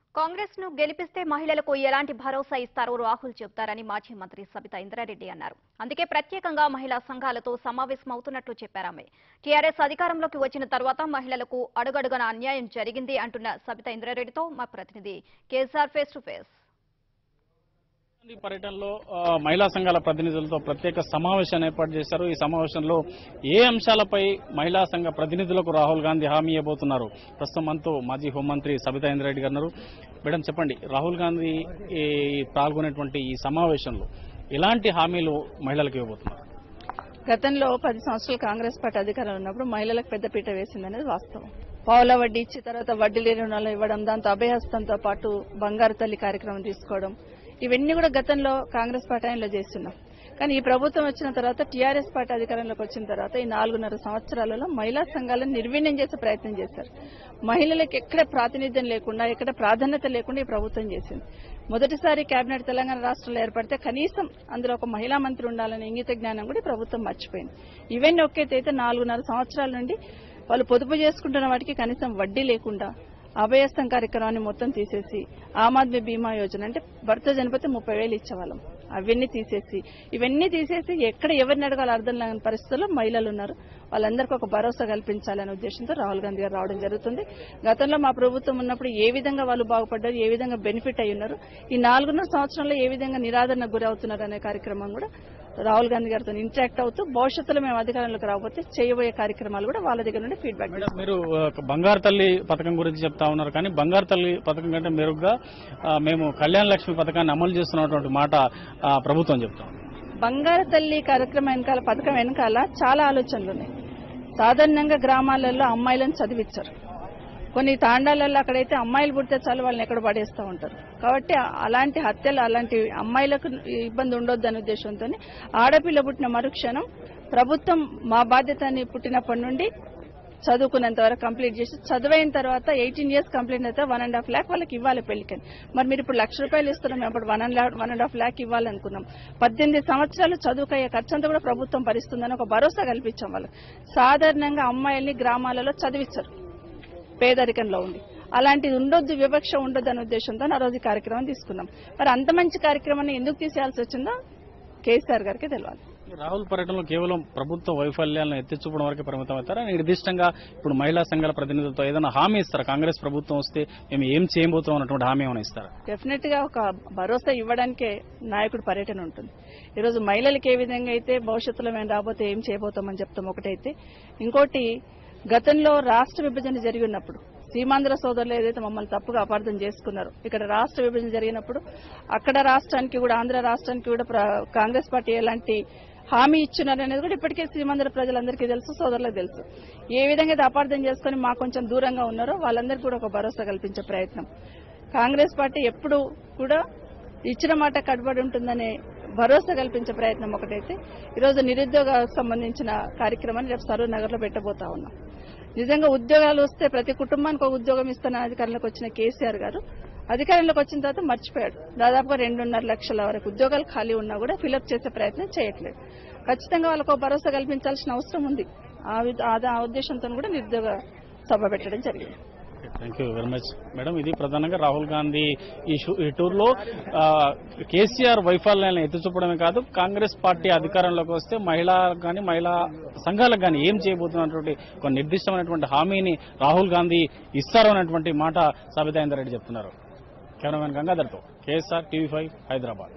కాంగ్రెస్ ను గెలిపిస్తే మహిళలకు ఎలాంటి భరోసా ఇస్తారో రాహుల్ చెబుతారని మాజీ మంత్రి సబితా ఇంద్రారెడ్డి అన్నారు అందుకే ప్రత్యేకంగా మహిళా సంఘాలతో సమావేశమవుతున్నట్లు చెప్పారామె టీఆర్ఎస్ అధికారంలోకి వచ్చిన తర్వాత మహిళలకు అడుగడుగున అన్యాయం జరిగింది అంటున్న సబితా ఇంద్రారెడ్డితో మా ప్రతినిధి కేసీఆర్ ఫేస్ టు ఫేస్ ఈ పర్యటనలో ఆ, మహిళా సంఘాల ప్రతినిధులతో ప్రత్యేక సమావేశాన్ని ఏర్పాటు చేశారు ఈ సమావేశంలో ఏ అంశాలపై మహిళా సంఘ ప్రతినిధులకు రాహుల్ గాంధీ హామీ ఇవ్వబోతున్నారు ప్రస్తుతం మనతో మాజీ హోంమంత్రి సబితా ఇంద్రారెడ్డి గారు ఉన్నారు. మేడం చెప్పండి రాహుల్ గాంధీ ఈ పాల్గొనేటువంటి ఈ సమావేశంలో ఎలాంటి హామీలు మహిళలకు ఇవ్వబోతున్నారు గతంలో పది సంవత్సరాలు కాంగ్రెస్ పార్టీ అధికారంలో ఉన్నప్పుడు మహిళలకు పెద్దపీట వేసిందనేది వాస్తవం పావుల వడ్డీ ఇచ్చి తర్వాత వడ్డీ లేని రుణాలు ఇవ్వడం దాంతో అభయహస్తంతో పాటు బంగారు తల్లి కార్యక్రమం తీసుకోవడం ఇవన్నీ కూడా గతంలో కాంగ్రెస్ పార్టీ ఆయనలో చేస్తున్నాం కానీ ఈ ప్రభుత్వం వచ్చిన తర్వాత టీఆర్ఎస్ పార్టీ అధికారంలోకి వచ్చిన తర్వాత ఈ నాలుగున్నర సంవత్సరాలలో మహిళా సంఘాలను నిర్వీణ్యం చేసే ప్రయత్నం చేశారు మహిళలకు ఎక్కడ ప్రాతినిధ్యం లేకుండా ఎక్కడ ప్రాధాన్యత లేకుండా ఈ ప్రభుత్వం చేసింది మొదటిసారి కేబినెట్ తెలంగాణ రాష్ట్రంలో ఏర్పడితే కనీసం అందులో ఒక మహిళా మంత్రి ఉండాలనే ఇంగిత జ్ఞానం కూడా ఈ ప్రభుత్వం మర్చిపోయింది ఇవన్నీ ఒక్కైతే నాలుగున్నర సంవత్సరాల నుండి వాళ్ళు పొదుపు చేసుకుంటున్న వాటికి కనీసం వడ్డీ లేకుండా అభయస్థం కార్యక్రమాన్ని మొత్తం తీసేసి ఆమ్ ఆద్మీ బీమా యోజన అంటే భర్త చనిపోతే ముప్పై వేలు ఇచ్చేవాళ్ళం అవన్నీ తీసేసి ఇవన్నీ తీసేసి ఎక్కడ ఎవరిని అడగాలో అర్థం లేని పరిస్థితుల్లో మహిళలు ఉన్నారు వాళ్ళందరికీ ఒక భరోసా కల్పించాలనే ఉద్దేశంతో రాహుల్ గాంధీ గారు రావడం జరుగుతుంది గతంలో మా ప్రభుత్వం ఉన్నప్పుడు ఏ విధంగా వాళ్ళు బాగుపడ్డారు ఏ విధంగా బెనిఫిట్ అయి ఉన్నారు ఈ నాలుగున్నర సంవత్సరంలో ఏ విధంగా నిరాదరణకు గురి అవుతున్నారు అనే కార్యక్రమం కూడా రాహుల్ గాంధీ గారితో ఇంటరాక్ట్ అవుతూ భవిష్యత్తులో మేము అధికారంలోకి రాకపోతే చేయబోయే కార్యక్రమాలు కూడా వాళ్ళ దగ్గర నుండి ఫీడ్బ్యాక్ మేడం మీరు ఆ, బంగారు తల్లి పథకం గురించి చెప్తా ఉన్నారు కానీ బంగారు తల్లి పథకం కంటే మెరుగ్గా ఆ, మేము కళ్యాణ లక్ష్మి పథకాన్ని అమలు చేస్తున్నటువంటి మాట ఆ, ప్రభుత్వం చెప్తాం బంగారు తల్లి కార్యక్రమం వెనకాల పథకం వెనకాల చాలా ఆలోచనలు ఉన్నాయి సాధారణంగా గ్రామాలలో అమ్మాయిలను చదివించరు కొన్ని తాండాలలో అక్కడైతే అమ్మాయిలు పుడితే చాలు వాళ్ళని ఎక్కడ పడేస్తూ ఉంటారు కాబట్టి ఆ- అలాంటి హత్యలు అలాంటి అమ్మాయిలకు ఇబ్బంది ఉండొద్దు అనే ఉద్దేశంతో ఆడపిల్ల పుట్టిన మరుక్షణం ప్రభుత్వం మా బాధ్యత అని పుట్టినప్పటి నుండి చదువుకునేంత వరకు కంప్లీట్ చేసి చదువైన తర్వాత ఎయిటీన్ ఇయర్స్ కంప్లీట్ అయితే వన్ అండ్ హాఫ్ ల్యాక్ వాళ్ళకి ఇవ్వాలి పెళ్లికని మరి మీరు ఇప్పుడు లక్ష రూపాయలు ఇస్తున్నాం అప్పుడు one and one and half lakh ఇవ్వాలనుకున్నాం పద్దెనిమిది సంవత్సరాలు చదువుకయ్యే ఖర్చు అంతా కూడా ప్రభుత్వం భరిస్తుందని ఒక భరోసా కల్పించాం వాళ్ళకి సాధారణంగా అమ్మాయిల్ని గ్రామాలలో చదివిస్తారు పేదరికంలో ఉంది అలాంటిది ఉండొద్దు వివక్ష ఉండొద్దు అనే ఉద్దేశంతో ఆ రోజు ఈ కార్యక్రమం తీసుకున్నాం మరి అంత మంచి కార్యక్రమాన్ని ఎందుకు తీసేయాల్సి వచ్చిందో కేసీఆర్ గారికి తెలియాలి రాహుల్ పర్యటనలో కేవలం ప్రభుత్వ వైఫల్యాలను ఎత్తి చూపడం వరకే పరిమితం అవుతారా నిర్దిష్టంగా ఇప్పుడు మహిళా సంఘాల ప్రతినిధులతో ఏదైనా హామీ ఇస్తారా కాంగ్రెస్ ప్రభుత్వం వస్తే మేము ఏం చేయబోతాం అన్నటువంటి హామీ ఏమైనా ఇస్తారా డెఫినెట్ గా ఒక భరోసా ఇవ్వడానికే నాయకుడు పర్యటన ఉంటుంది ఈరోజు మహిళలకు ఏ విధంగా అయితే భవిష్యత్తులో మేము రాబోతే ఏం చేయబోతామని చెప్తాం ఒకటైతే ఇంకోటి గతంలో రాష్ట్ర విభజన జరిగి ఉన్నప్పుడు సీమాంధ్ర సోదరులు ఏదైతే మమ్మల్ని తప్పుగా అపార్థం చేసుకున్నారో ఇక్కడ రాష్ట్ర విభజన జరిగినప్పుడు అక్కడ రాష్ట్రానికి కూడా ఆంధ్ర రాష్ట్రానికి కూడా ప్ర- కాంగ్రెస్ పార్టీ ఎలాంటి హామీ ఇచ్చినారు అనేది కూడా ఇప్పటికే సీమాంధ్ర ప్రజలందరికీ తెలుసు సోదరులకు తెలుసు ఏ విధంగా అయితే అపార్థం చేసుకుని మా కొంచెం దూరంగా ఉన్నారో వాళ్ళందరికీ కూడా ఒక భరోసా కల్పించే ప్రయత్నం కాంగ్రెస్ పార్టీ ఎప్పుడు కూడా ఇచ్చిన మాట కట్టుబడి ఉంటుందనే భరోసా కల్పించే ప్రయత్నం ఒకటైతే ఈరోజు నిరుద్యోగాలకు సంబంధించిన కార్యక్రమాన్ని రేపు సరూర్ నగర్ లో పెట్టబోతా ఉన్నాం నిజంగా ఉద్యోగాలు వస్తే ప్రతి కుటుంబానికి ఒక ఉద్యోగం ఇస్తున్న అధికారంలోకి వచ్చిన కేసీఆర్ గారు అధికారంలోకి వచ్చిన తర్వాత మర్చిపోయాడు దాదాపుగా రెండున్నర లక్షల వరకు ఉద్యోగాలు ఖాళీ ఉన్నా కూడా ఫిలప్ చేసే ప్రయత్నం చేయట్లేదు ఖచ్చితంగా వాళ్ళకు ఒక భరోసా కల్పించాల్సిన అవసరం ఉంది ఆ వి- ఆ ఉద్దేశంతో కూడా నిరుద్యోగ సభ పెట్టడం జరిగింది thank you very much madam ఇది ప్రధానంగా రాహుల్ గాంధీ ఈ షూ- ఈ టూర్లో ఆ, కేసీఆర్ వైఫల్యాలను ఎత్తి చూపడమే కాదు కాంగ్రెస్ పార్టీ అధికారంలోకి వస్తే మహిళా కానీ మహిళా సంఘాలకు కానీ ఏం చేయబోతున్నటువంటి ఒక నిర్దిష్టమైనటువంటి హామీని రాహుల్ గాంధీ ఇస్తారు అన్నటువంటి మాట సబితా రెడ్డి చెప్తున్నారు కెమెరామెన్ గంగాధర్తో కేఎస్ఆర్ టీవీ ఫైవ్ హైదరాబాద్